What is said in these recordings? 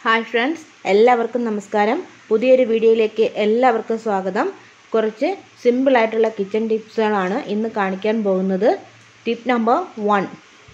hi friends എല്ലാവർക്കും നമസ്കാരം പുതിയൊരു വീഡിയോയിലേക്ക് എല്ലാവർക്കും സ്വാഗതം കുറച്ച് സിമ്പിളായിട്ടുള്ള കിച്ചൺ ടിപ്സുകളാണ് ഇന്ന് കാണിക്കാൻ പോകുന്നത് ടിപ്പ് നമ്പർ വൺ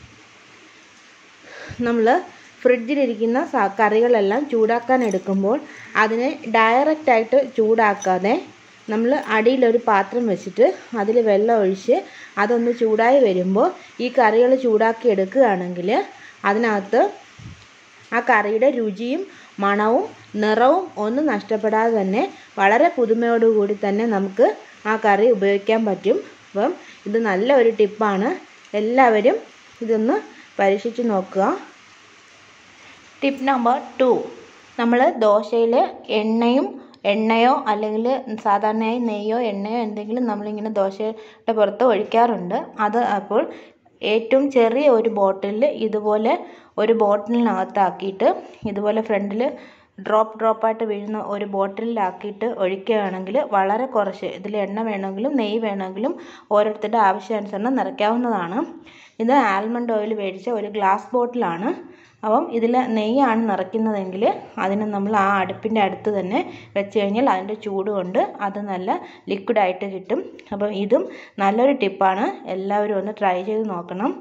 നമ്മൾ ഫ്രിഡ്ജിലിരിക്കുന്ന സ- കറികളെല്ലാം ചൂടാക്കാൻ എടുക്കുമ്പോൾ അതിനെ ഡയറക്റ്റായിട്ട് ചൂടാക്കാതെ നമ്മൾ അടിയിലൊരു പാത്രം വെച്ചിട്ട് അതിൽ വെള്ളം ഒഴിച്ച് അതൊന്ന് ചൂടായി വരുമ്പോൾ ഈ കറികൾ ചൂടാക്കി എടുക്കുകയാണെങ്കിൽ അതിനകത്ത് ആ കറിയുടെ രുചിയും മണവും നിറവും ഒന്നും നഷ്ടപ്പെടാതെ തന്നെ വളരെ പുതുമയോടുകൂടി തന്നെ നമുക്ക് ആ കറി ഉപയോഗിക്കാൻ പറ്റും അപ്പം ഇത് നല്ല ഒരു ടിപ്പാണ് എല്ലാവരും ഇതൊന്ന് പരീക്ഷിച്ച് നോക്കുക ടിപ്പ് നമ്പർ ടു നമ്മൾ ദോശയിൽ എണ്ണയും എണ്ണയോ അല്ലെങ്കിൽ സാധാരണയായി നെയ്യോ എണ്ണയോ എന്തെങ്കിലും നമ്മളിങ്ങനെ ദോശയുടെ പുറത്ത് ഒഴിക്കാറുണ്ട് അത് അപ്പോൾ ഏറ്റവും ചെറിയ ഒരു ബോട്ടിലിൽ ഇതുപോലെ ഒരു ബോട്ടിലിനകത്താക്കിയിട്ട് ഇതുപോലെ ഫ്രണ്ടിൽ ഡ്രോപ്പ് ഡ്രോപ്പായിട്ട് വീഴുന്ന ഒരു ബോട്ടിലിലാക്കിയിട്ട് ഒഴിക്കുകയാണെങ്കിൽ വളരെ കുറച്ച് ഇതിൽ എണ്ണ വേണമെങ്കിലും നെയ്യ് വേണമെങ്കിലും ഓരോരുത്തരുടെ ആവശ്യാനുസരണം നിറയ്ക്കാവുന്നതാണ് ഇത് ആൽമണ്ട് ഓയിൽ മേടിച്ച ഒരു ഗ്ലാസ് ബോട്ടിലാണ് അപ്പം ഇതിൽ നെയ്യാണ് നിറയ്ക്കുന്നതെങ്കിൽ അതിന് നമ്മൾ ആ അടുപ്പിൻ്റെ അടുത്ത് തന്നെ വെച്ച് കഴിഞ്ഞാൽ അതിൻ്റെ ചൂട് കൊണ്ട് അത് നല്ല ലിക്വിഡായിട്ട് കിട്ടും അപ്പം ഇതും നല്ലൊരു ടിപ്പാണ് എല്ലാവരും ഒന്ന് ട്രൈ ചെയ്ത് നോക്കണം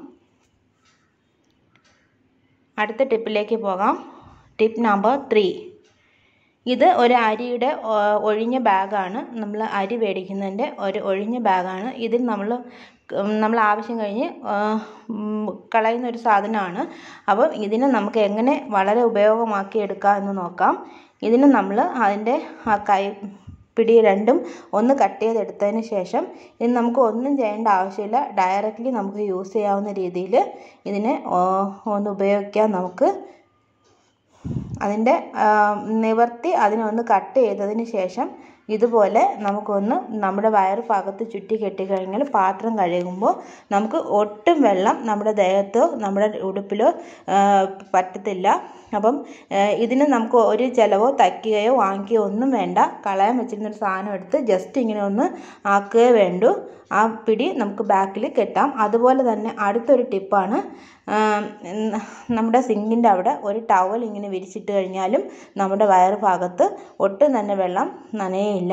അടുത്ത ടിപ്പിലേക്ക് പോകാം ടിപ്പ് നമ്പർ ത്രീ ഇത് ഒരു അരിയുടെ ഒ- ഒഴിഞ്ഞ ബാഗാണ് നമ്മൾ അരി മേടിക്കുന്നതിൻ്റെ ഒരു ഒഴിഞ്ഞ ബാഗാണ് ഇതിൽ നമ്മൾ നമ്മൾ ആവശ്യം കഴിഞ്ഞ് ആ, ഉം, കളയുന്ന ഒരു സാധനമാണ് അപ്പം ഇതിനെ നമുക്ക് എങ്ങനെ വളരെ ഉപയോഗമാക്കി എടുക്കാം എന്ന് നോക്കാം ഇതിന് നമ്മൾ അതിൻ്റെ ആ കൈ പിടി രണ്ടും ഒന്ന് കട്ട് ചെയ്തെടുത്തതിന് ശേഷം ഇത് നമുക്ക് ഒന്നും ചെയ്യേണ്ട ആവശ്യമില്ല ഡയറക്റ്റ്ലി നമുക്ക് യൂസ് ചെയ്യാവുന്ന രീതിയിൽ ഇതിനെ ഓ, ഒന്ന് ഉപയോഗിക്കാം നമുക്ക് അതിൻ്റെ ആ, നിവർത്തി അതിനെ ഒന്ന് കട്ട് ചെയ്തതിന് ശേഷം ഇതുപോലെ നമുക്കൊന്ന് നമ്മുടെ വയറ് ഭാഗത്ത് ചുറ്റി കെട്ടിക്കഴിഞ്ഞാൽ പാത്രം കഴുകുമ്പോൾ നമുക്ക് ഒട്ടും വെള്ളം നമ്മുടെ ദേഹത്തോ നമ്മുടെ ഉടുപ്പിലോ ആ, പറ്റത്തില്ല അപ്പം ആ, ഇതിന് നമുക്ക് ഒരു ചിലവോ തയ്ക്കുകയോ വാങ്ങിക്കുകയോ ഒന്നും വേണ്ട കളയാൻ വെച്ചിരുന്നൊരു സാധനം എടുത്ത് ജസ്റ്റ് ഇങ്ങനെ ഒന്ന് ആക്കുകയേ വേണ്ടൂ ആ പിടി നമുക്ക് ബാക്കിൽ കെട്ടാം അതുപോലെ തന്നെ അടുത്തൊരു ടിപ്പാണ് നമ്മുടെ സിങ്കിൻ്റെ അവിടെ ഒരു ടവൽ ഇങ്ങനെ വിരിച്ചിട്ട് കഴിഞ്ഞാലും നമ്മുടെ വയറ് ഭാഗത്ത് ഒട്ടും തന്നെ വെള്ളം നനയയില്ല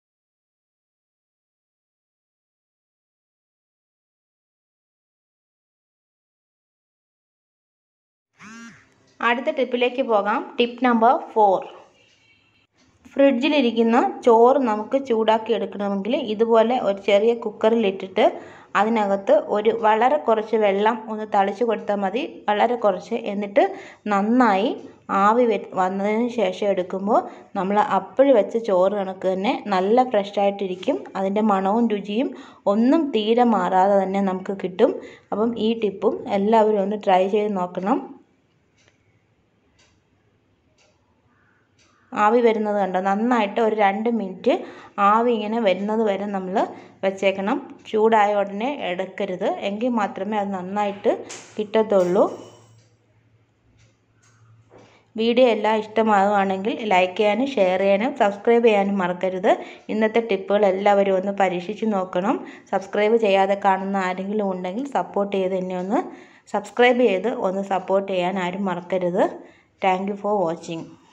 അടുത്ത ടിപ്പിലേക്ക് പോകാം ടിപ്പ് നമ്പർ ഫോർ ഫ്രിഡ്ജിലിരിക്കുന്ന ചോറ് നമുക്ക് ചൂടാക്കി എടുക്കണമെങ്കിൽ ഇതുപോലെ ഒരു ചെറിയ കുക്കറിലിട്ടിട്ട് അതിനകത്ത് ഒരു വളരെ കുറച്ച് വെള്ളം ഒന്ന് തളിച്ച് കൊടുത്താൽ മതി വളരെ കുറച്ച് എന്നിട്ട് നന്നായി ആവി വ- വന്നതിന് ശേഷം എടുക്കുമ്പോൾ നമ്മൾ അപ്പോഴ് വെച്ച ചോറ് കണക്ക് തന്നെ നല്ല ഫ്രഷായിട്ടിരിക്കും അതിൻ്റെ മണവും രുചിയും ഒന്നും തീരെ മാറാതെ തന്നെ നമുക്ക് കിട്ടും അപ്പം ഈ ടിപ്പും എല്ലാവരും ഒന്ന് ട്രൈ ചെയ്ത് നോക്കണം ആവി വരുന്നത് കണ്ടോ നന്നായിട്ട് ഒരു രണ്ട് മിനിറ്റ് ആവി ഇങ്ങനെ വരുന്നത് വരെ നമ്മൾ വെച്ചേക്കണം ചൂടായ ഉടനെ എടുക്കരുത് എങ്കിൽ മാത്രമേ അത് നന്നായിട്ട് കിട്ടത്തുള്ളൂ വീഡിയോ എല്ലാം ഇഷ്ടമാകുകയാണെങ്കിൽ ലൈക്ക് ചെയ്യാനും ഷെയർ ചെയ്യാനും സബ്സ്ക്രൈബ് ചെയ്യാനും മറക്കരുത് ഇന്നത്തെ ടിപ്പുകൾ എല്ലാവരും ഒന്ന് പരീക്ഷിച്ച് നോക്കണം സബ്സ്ക്രൈബ് ചെയ്യാതെ കാണുന്ന ആരെങ്കിലും ഉണ്ടെങ്കിൽ സപ്പോർട്ട് ചെയ്ത് എന്നെ ഒന്ന് സബ്സ്ക്രൈബ് ചെയ്ത് ഒന്ന് സപ്പോർട്ട് ചെയ്യാൻ ആരും മറക്കരുത് താങ്ക് യു ഫോർ വാച്ചിങ്